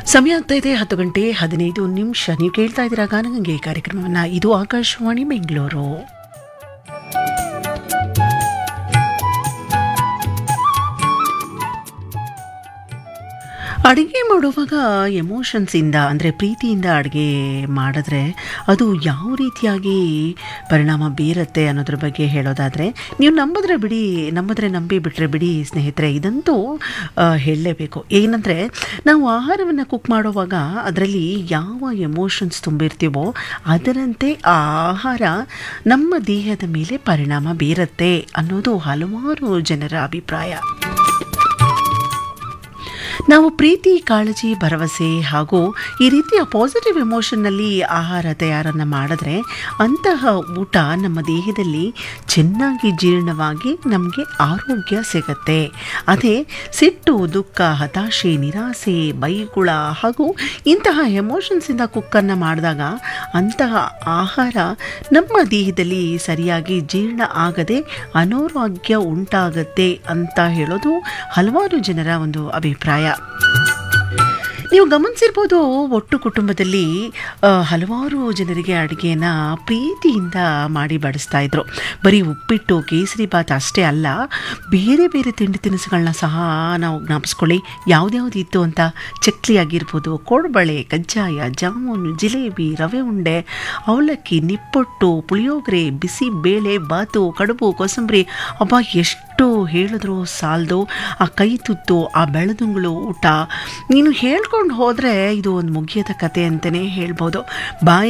ಸಮಯ ಆಗ್ತಾ ಇದೆ ಹತ್ತು ಗಂಟೆ ಹದಿನೈದು ನಿಮಿಷ ನೀವು ಕೇಳ್ತಾ ಇದ್ದೀರಾ ಗಾನಗಂಗೆ ಕಾರ್ಯಕ್ರಮವನ್ನು ಇದು ಆಕಾಶವಾಣಿ ಬೆಂಗಳೂರು ಅಡುಗೆ ಮಾಡುವಾಗ ಎಮೋಷನ್ಸಿಂದ ಅಂದರೆ ಪ್ರೀತಿಯಿಂದ ಅಡುಗೆ ಮಾಡಿದ್ರೆ ಅದು ಯಾವ ರೀತಿಯಾಗಿ ಪರಿಣಾಮ ಬೀರುತ್ತೆ ಅನ್ನೋದ್ರ ಬಗ್ಗೆ ಹೇಳೋದಾದರೆ ನೀವು ನಂಬಿದ್ರೆ ಬಿಡಿ ನಂಬಿದ್ರೆ ನಂಬಿ ಬಿಟ್ಟರೆ ಬಿಡಿ ಸ್ನೇಹಿತರೆ ಇದಂತೂ ಆ, ಹೇಳಲೇಬೇಕು ಏನಂದರೆ ನಾವು ಆಹಾರವನ್ನು ಕುಕ್ ಮಾಡುವಾಗ ಅದರಲ್ಲಿ ಯಾವ ಎಮೋಷನ್ಸ್ ತುಂಬಿರ್ತೀವೋ ಅದರಂತೆ ಆ ಆಹಾರ ನಮ್ಮ ದೇಹದ ಮೇಲೆ ಪರಿಣಾಮ ಬೀರುತ್ತೆ ಅನ್ನೋದು ಹಲವಾರು ಜನರ ಅಭಿಪ್ರಾಯ ನಾವು ಪ್ರೀತಿ ಕಾಳಜಿ ಭರವಸೆ ಹಾಗೂ ಈ ರೀತಿಯ ಪಾಸಿಟಿವ್ ಎಮೋಷನ್ನಲ್ಲಿ ಆಹಾರ ತಯಾರನ್ನು ಮಾಡಿದ್ರೆ ಅಂತಹ ಊಟ ನಮ್ಮ ದೇಹದಲ್ಲಿ ಚೆನ್ನಾಗಿ ಜೀರ್ಣವಾಗಿ ನಮಗೆ ಆರೋಗ್ಯ ಸಿಗತ್ತೆ ಅದೇ ಸಿಟ್ಟು ದುಃಖ ಹತಾಶೆ ನಿರಾಸೆ ಬೈಗುಳ ಹಾಗೂ ಇಂತಹ ಎಮೋಷನ್ಸಿಂದ ಕುಕ್ಕನ್ನು ಮಾಡಿದಾಗ ಅಂತಹ ಆಹಾರ ನಮ್ಮ ದೇಹದಲ್ಲಿ ಸರಿಯಾಗಿ ಜೀರ್ಣ ಆಗದೆ ಅನಾರೋಗ್ಯ ಉಂಟಾಗತ್ತೆ ಅಂತ ಹೇಳೋದು ಹಲವಾರು ಜನರ ಒಂದು ಅಭಿಪ್ರಾಯ ನೀವು ಗಮನಿಸಿರ್ಬೋದು ಒಟ್ಟು ಕುಟುಂಬದಲ್ಲಿ ಆ, ಹಲವಾರು ಜನರಿಗೆ ಅಡುಗೆಯನ್ನು ಪ್ರೀತಿಯಿಂದ ಮಾಡಿ ಬಡಿಸ್ತಾ ಇದ್ರು ಬರೀ ಉಪ್ಪಿಟ್ಟು ಕೇಸರಿ ಬಾತ್ ಅಷ್ಟೇ ಅಲ್ಲ ಬೇರೆ ಬೇರೆ ತಿಂಡಿ ತಿನಿಸುಗಳನ್ನ ಸಹ ನಾವು ಜ್ಞಾಪಿಸ್ಕೊಳ್ಳಿ ಯಾವ್ದ್ಯಾವ್ದು ಇತ್ತು ಅಂತ ಚಕ್ಲಿ ಆಗಿರ್ಬೋದು ಕೋಡ್ಬಳೆ ಕಜ್ಜಾಯ ಜಾಮೂನು ಜಿಲೇಬಿ ರವೆ ಉಂಡೆ ಅವಲಕ್ಕಿ ನಿಪ್ಪೊಟ್ಟು ಪುಳಿಯೋಗರೆ ಬಿಸಿ ಬೇಳೆ ಬಾತು ಕಡುಬು ಕೋಸಂಬರಿ ಅಬ್ಬಾ ಎಷ್ಟು ಹೇಳಿದ್ರು ಸಾಲದು ಆ ಕೈ ತುತ್ತು ಆ ಬೆಳದುಂಗಳು ಊಟ ನೀನು ಹೇಳ್ಕೊಂಡು ಹೋದರೆ ಇದು ಒಂದು ಮುಗಿಯದ ಕತೆ ಅಂತಲೇ ಹೇಳ್ಬೋದು ಬಾಯಿ